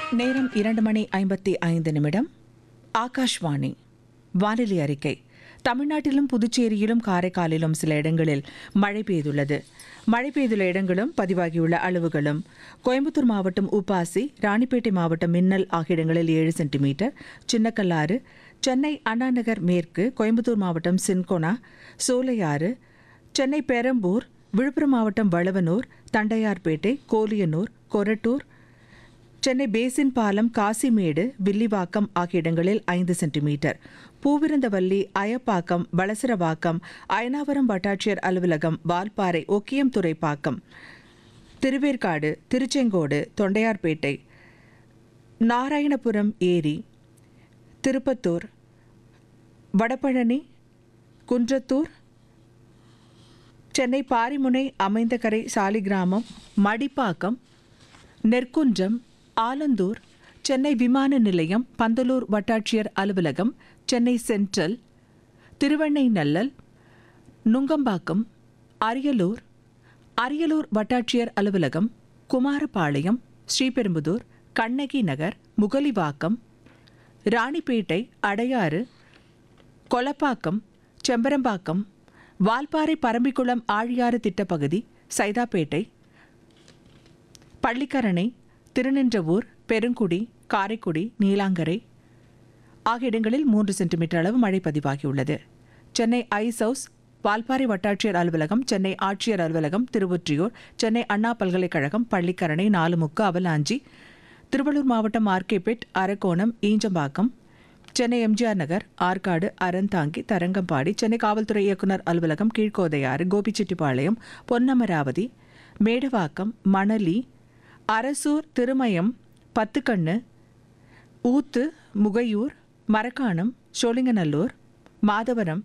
நேரம் இரண்டு மணி ஐம்பத்தி ஐந்து நிமிடம் ஆகாஷ்வாணி வானிலை அறிக்கை தமிழ்நாட்டிலும் புதுச்சேரியிலும் காரைக்காலிலும் சில இடங்களில் மழை பெய்துள்ளது மழை பெய்துள்ள இடங்களும் பதிவாகியுள்ள அளவுகளும் கோயம்புத்தூர் மாவட்டம் உப்பாசி ராணிப்பேட்டை மாவட்டம் மின்னல் ஆகிய இடங்களில் ஏழு சென்டிமீட்டர் சின்னக்கல்லாறு சென்னை அண்ணாநகர் மேற்கு கோயம்புத்தூர் மாவட்டம் சின்கோனா சோலையாறு சென்னை பெரம்பூர் விழுப்புரம் மாவட்டம் வளவனூர் தண்டையார்பேட்டை கோலியனூர் கொரட்டூர் சென்னை பேசின் பாலம் காசிமேடு வில்லிவாக்கம் ஆகிய இடங்களில் ஐந்து சென்டிமீட்டர் பூவிருந்தவல்லி அயப்பாக்கம் வளசரவாக்கம் அயனாவரம் வட்டாட்சியர் அலுவலகம் வால்பாறை ஒக்கியம் துறைப்பாக்கம் திருவேற்காடு திருச்செங்கோடு தொண்டையார்பேட்டை நாராயணபுரம் ஏரி திருப்பத்தூர் வடபழனி குன்றத்தூர் சென்னை பாரிமுனை அமைந்தகரை சாலிகிராமம் மடிப்பாக்கம் நெற்குன்றம் ஆலந்தூர் சென்னை விமான நிலையம் பந்தலூர் வட்டாட்சியர் அலுவலகம் சென்னை சென்ட்ரல் திருவெண்ணைநல்லல் நுங்கம்பாக்கம் அரியலூர் அரியலூர் வட்டாட்சியர் அலுவலகம் குமாரபாளையம் ஸ்ரீபெரும்புதூர் கண்ணகி நகர் முகலிவாக்கம் ராணிப்பேட்டை அடையாறு கொலப்பாக்கம் செம்பரம்பாக்கம் வால்பாறை பரம்பிக்குளம் ஆழியாறு திட்டப்பகுதி சைதாப்பேட்டை பள்ளிக்கரணை திருநின்றவூர் பெருங்குடி காரைக்குடி நீலாங்கரை ஆகிய இடங்களில் மூன்று சென்டிமீட்டர் அளவு மழை பதிவாகியுள்ளது சென்னை ஐஸ் ஹவுஸ் வால்பாறை வட்டாட்சியர் அலுவலகம் சென்னை ஆட்சியர் அலுவலகம் திருவொற்றியூர் சென்னை அண்ணா பல்கலைக்கழகம் பள்ளிக்கரணை நாலுமுக்கு அவலாஞ்சி திருவள்ளூர் மாவட்டம் ஆர்கேபேட் அரக்கோணம் ஈஞ்சம்பாக்கம் சென்னை எம்ஜிஆர் நகர் ஆற்காடு அறந்தாங்கி தரங்கம்பாடி சென்னை காவல்துறை இயக்குனர் அலுவலகம் கீழ்கோதையாறு கோபிச்செட்டிப்பாளையம் பொன்னமராவதி மேடவாக்கம் மணலி அரசூர் திருமயம் பத்துக்கண்ணு ஊத்து முகையூர் மரக்காணம் சோழிங்கநல்லூர் மாதவரம்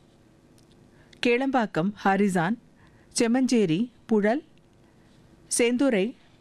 கேளம்பாக்கம் ஹரிசான் செம்மஞ்சேரி புழல் செந்துறை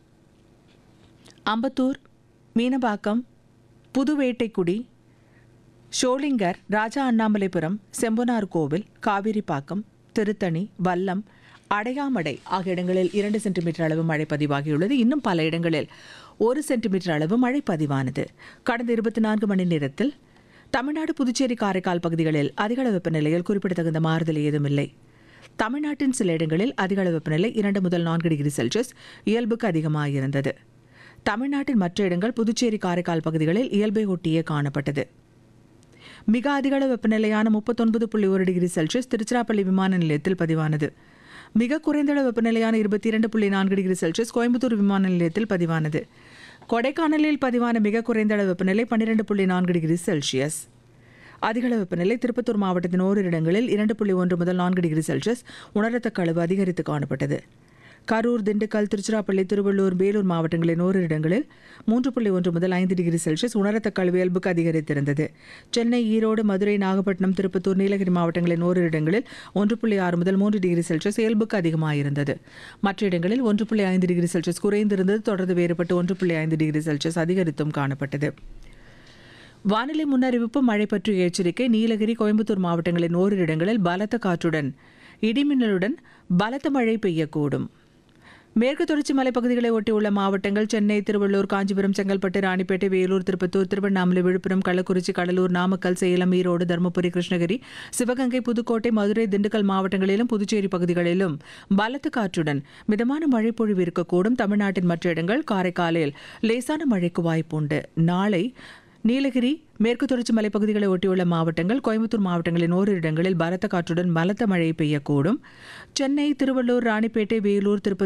அம்பத்தூர் மீனபாக்கம் புதுவேட்டைக்குடி ஷோலிங்கர் ராஜா அண்ணாமலைபுரம் செம்பனார் கோவில் காவிரிப்பாக்கம் திருத்தணி வல்லம் அடையாமடை ஆகிய இடங்களில் இரண்டு சென்டிமீட்டர் அளவு மழை பதிவாகியுள்ளது இன்னும் பல இடங்களில் ஒரு சென்டிமீட்டர் அளவு மழை பதிவானது கடந்த இருபத்தி நான்கு மணி நேரத்தில் தமிழ்நாடு புதுச்சேரி காரைக்கால் பகுதிகளில் அதிகளவு வெப்பநிலையில் குறிப்பிடத்தகுந்த மாறுதல் ஏதுமில்லை தமிழ்நாட்டின் சில இடங்களில் அதிகளவு வெப்பநிலை இரண்டு முதல் நான்கு டிகிரி செல்சியஸ் இயல்புக்கு அதிகமாக இருந்தது தமிழ்நாட்டின் மற்ற இடங்கள் புதுச்சேரி காரைக்கால் பகுதிகளில் இயல்பை ஒட்டியே காணப்பட்டது மிக அதிகளவு வெப்பநிலையான முப்பத்தொன்பது புள்ளி ஒரு டிகிரி செல்சியஸ் திருச்சிராப்பள்ளி விமான நிலையத்தில் பதிவானது மிக குறைந்த அளவு வெப்பநிலையான இருபத்தி இரண்டு புள்ளி நான்கு டிகிரி செல்சியஸ் கோயம்புத்தூர் விமான நிலையத்தில் பதிவானது கொடைக்கானலில் பதிவான மிக குறைந்த அளவு வெப்பநிலை பன்னிரெண்டு புள்ளி நான்கு டிகிரி செல்சியஸ் அதிகளவு வெப்பநிலை திருப்பத்தூர் மாவட்டத்தின் ஓரிரு இடங்களில் இரண்டு புள்ளி ஒன்று முதல் நான்கு டிகிரி செல்சியஸ் உணரத்தக்க அளவு அதிகரித்து காணப்பட்டது கரூர் திண்டுக்கல் திருச்சிராப்பள்ளி திருவள்ளூர் வேலூர் மாவட்டங்களின் ஓரிரு இடங்களில் மூன்று புள்ளி ஒன்று முதல் ஐந்து டிகிரி செல்சியஸ் உணரத்தக்க அளவு இயல்புக்கு அதிகரித்திருந்தது சென்னை ஈரோடு மதுரை நாகப்பட்டினம் திருப்பத்தூர் நீலகிரி மாவட்டங்களின் ஓரிரு இடங்களில் ஒன்று புள்ளி ஆறு முதல் மூன்று டிகிரி செல்சியஸ் இயல்புக்கு அதிகமாயிருந்தது மற்ற இடங்களில் ஒன்று புள்ளி ஐந்து டிகிரி செல்சியஸ் குறைந்திருந்தது தொடர்ந்து வேறுபட்டு ஒன்று புள்ளி ஐந்து டிகிரி செல்சியஸ் அதிகரித்தும் காணப்பட்டது வானிலை முன்னறிவிப்பு மழை பற்றிய எச்சரிக்கை நீலகிரி கோயம்புத்தூர் மாவட்டங்களின் ஓரிரு இடங்களில் பலத்த காற்றுடன் இடிமின்னலுடன் பலத்த மழை பெய்யக்கூடும் மேற்கு தொடர்ச்சி மலைப்பகுதிகளை ஒட்டியுள்ள மாவட்டங்கள் சென்னை திருவள்ளூர் காஞ்சிபுரம் செங்கல்பட்டு ராணிப்பேட்டை வேலூர் திருப்பத்தூர் திருவண்ணாமலை விழுப்புரம் கள்ளக்குறிச்சி கடலூர் நாமக்கல் சேலம் ஈரோடு தருமபுரி கிருஷ்ணகிரி சிவகங்கை புதுக்கோட்டை மதுரை திண்டுக்கல் மாவட்டங்களிலும் புதுச்சேரி பகுதிகளிலும் பலத்த காற்றுடன் மிதமான மழை பொழிவு இருக்கக்கூடும் தமிழ்நாட்டின் மற்ற இடங்கள் காரைக்காலில் லேசான மழைக்கு வாய்ப்புண்டு நாளை நீலகிரி மேற்கு தொடர்ச்சி மலைப்பகுதிகளை ஒட்டியுள்ள மாவட்டங்கள் கோயம்புத்தூர் மாவட்டங்களின் ஓரிரு இடங்களில் பலத்த காற்றுடன் பலத்த மழை பெய்யக்கூடும் சென்னை திருவள்ளூர் ராணிப்பேட்டை வேலூர் திருப்பத்தூர்